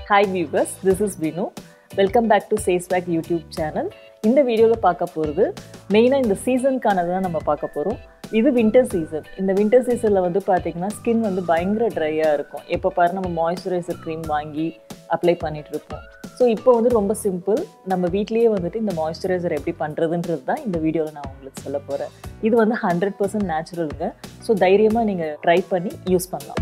hi viewers this is Vinu welcome back to Chase Back YouTube channel இந்த வீடியோவில் பார்க்க போகிறது மெயினாக இந்த சீசனுக்கானது தான் நம்ம பார்க்க போகிறோம் இது வின்டர் சீசன் இந்த வின்டர் சீசனில் வந்து பார்த்திங்கன்னா ஸ்கின் வந்து பயங்கர ட்ரையாக இருக்கும் எப்போ பாரு நம்ம மாய்ஸ்சரைசர் க்ரீம் வாங்கி அப்ளை பண்ணிட்டு இருப்போம் ஸோ இப்போ வந்து ரொம்ப சிம்பிள் நம்ம வீட்லேயே வந்துட்டு இந்த மாய்ஸ்சரைசர் எப்படி பண்ணுறதுன்றது தான் இந்த வீடியோவில் நான் உங்களுக்கு சொல்ல போகிறேன் இது வந்து ஹண்ட்ரட் பர்சன்ட் நேச்சுரலுங்க ஸோ தைரியமாக நீங்கள் ட்ரை பண்ணி யூஸ் பண்ணலாம்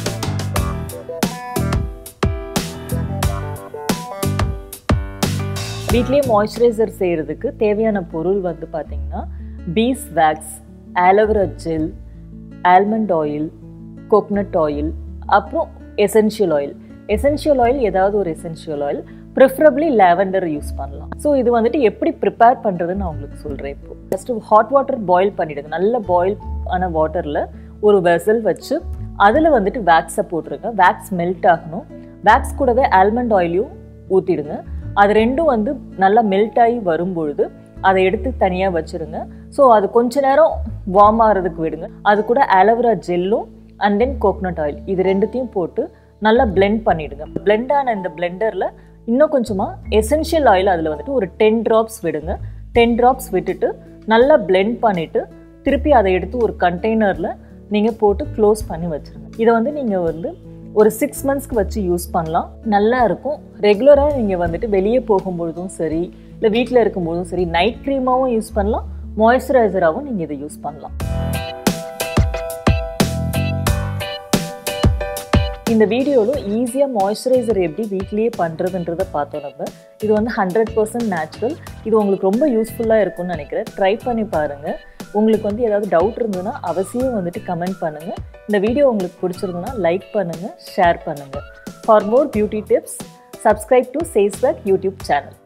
வீட்லேயே மாய்ஸ்சரைசர் செய்கிறதுக்கு தேவையான பொருள் வந்து பார்த்திங்கன்னா beeswax aloe vera gel almond oil coconut oil அப்புறம் எசென்ஷியல் ஆயில் எசென்ஷியல் ஆயில் ஏதாவது ஒரு essential oil preferably lavender use பண்ணலாம் ஸோ இது வந்துட்டு எப்படி ப்ரிப்பேர் பண்ணுறதுன்னு நான் உங்களுக்கு சொல்கிறேன் இப்போ ஃபஸ்ட்டு ஹாட் வாட்டர் பாயில் பண்ணிவிடுங்க நல்ல பாயில் ஆன வாட்டரில் ஒரு வெசல் வச்சு அதில் வந்துட்டு வேக்ஸை போட்டுருங்க வேக்ஸ் மெல்ட் ஆகணும் வேக்ஸ் கூடவே ஆல்மண்ட் ஆயிலையும் ஊற்றிடுங்க அது ரெண்டும் வந்து நல்லா மெல்ட் ஆகி வரும்பொழுது அதை எடுத்து தனியாக வச்சுருங்க ஸோ அது கொஞ்ச நேரம் வார்ம் ஆகிறதுக்கு விடுங்க அது கூட அலோவேரா ஜெல்லும் அண்ட் தென் கோகனட் ஆயில் இது ரெண்டுத்தையும் போட்டு நல்லா பிளெண்ட் பண்ணிவிடுங்க பிளெண்ட் ஆன இந்த பிளெண்டரில் இன்னும் கொஞ்சமாக எசென்ஷியல் ஆயில் அதில் வந்துட்டு ஒரு டென் ட்ராப்ஸ் விடுங்க டென் ட்ராப்ஸ் விட்டுட்டு நல்லா பிளெண்ட் பண்ணிவிட்டு திருப்பி அதை எடுத்து ஒரு கண்டெய்னரில் நீங்கள் போட்டு க்ளோஸ் பண்ணி வச்சுருங்க இதை வந்து நீங்கள் வந்து ஒரு சிக்ஸ் மந்த்ஸ்க்கு வச்சு யூஸ் பண்ணலாம் நல்லா இருக்கும் ரெகுலராக நீங்கள் வந்துட்டு வெளியே போகும்பொழுதும் சரி இல்லை வீட்டில் இருக்கும்போதும் சரி நைட் க்ரீமாகவும் யூஸ் பண்ணலாம் மாய்ஸ்சரைசராகவும் நீங்கள் இதை யூஸ் பண்ணலாம் இந்த வீடியோவில் ஈஸியாக மாய்ஸ்சரைசர் எப்படி வீட்லேயே பண்ணுறதுன்றதை பார்த்தோம் நம்ம இது வந்து ஹண்ட்ரட் பர்சன்ட் நேச்சுரல் இது உங்களுக்கு ரொம்ப யூஸ்ஃபுல்லாக இருக்கும்னு நினைக்கிறேன் ட்ரை பண்ணி பாருங்கள் உங்களுக்கு வந்து ஏதாவது டவுட் இருந்ததுன்னா அவசியம் வந்துட்டு கமெண்ட் பண்ணுங்கள் இந்த வீடியோ உங்களுக்கு பிடிச்சிருந்ததுன்னா லைக் பண்ணுங்கள் ஷேர் பண்ணுங்கள் for more beauty tips subscribe to Chase Back YouTube channel